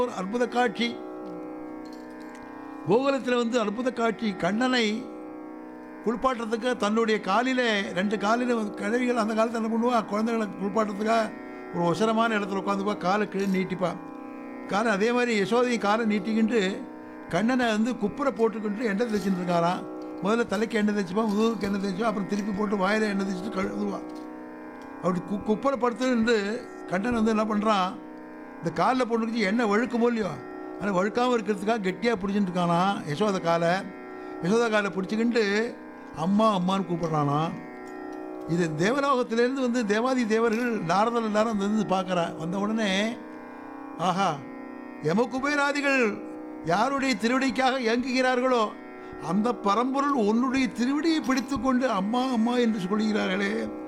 ஒரு அற்புத காட்சி கோகுலத்தில் வந்து அற்புத காட்சி கண்ணனை குளிப்பாட்டுறதுக்கு தன்னுடைய காலில் ரெண்டு காலில் வந்து கிழவிகள் அந்த காலத்தில் என்ன பண்ணுவா குழந்தைகளை குளிப்பாட்டுறதுக்காக ஒரு ஒசரமான இடத்துல உட்காந்துப்பா காலை கீழே நீட்டிப்பா காலை அதே மாதிரி யசோதையும் காலை நீட்டிக்கிட்டு கண்ணனை வந்து குப்புரை போட்டுக்கிட்டு எண்ணெய் தேய்ச்சிட்டு இருக்காராம் முதல்ல தலைக்கு எண்ணெய் தேய்ச்சிப்பா முதுகுக்கு எண்ணெய் தேய்ச்சிப்பா அப்புறம் திருப்பி போட்டு வாயில் எண்ணெய் தேய்ச்சிட்டு கழுவுவான் அப்படி கு குப்புரை படுத்துட்டு கண்ணன் வந்து என்ன பண்ணுறான் இந்த காலில் போட்டுக்கிச்சு எண்ணெய் வழுக்குமோ இல்லையோ ஆனால் வழுக்காமல் இருக்கிறதுக்காக கெட்டியாக பிடிச்சிட்டு இருக்கானா யசோத காலை யசோதா காலை பிடிச்சிக்கிட்டு அம்மா அம்மான்னு கூப்பிட்றானா இது தேவலோகத்திலேருந்து வந்து தேவாதி தேவர்கள் நாரதர் எல்லாரும் வந்து வந்து பார்க்குறா வந்த உடனே ஆஹா யமகுபேராதிகள் யாருடைய திருவடிக்காக இயங்குகிறார்களோ அந்த பரம்பொருள் உன்னுடைய திருவடியை பிடித்துக்கொண்டு அம்மா அம்மா என்று சொல்கிறார்களே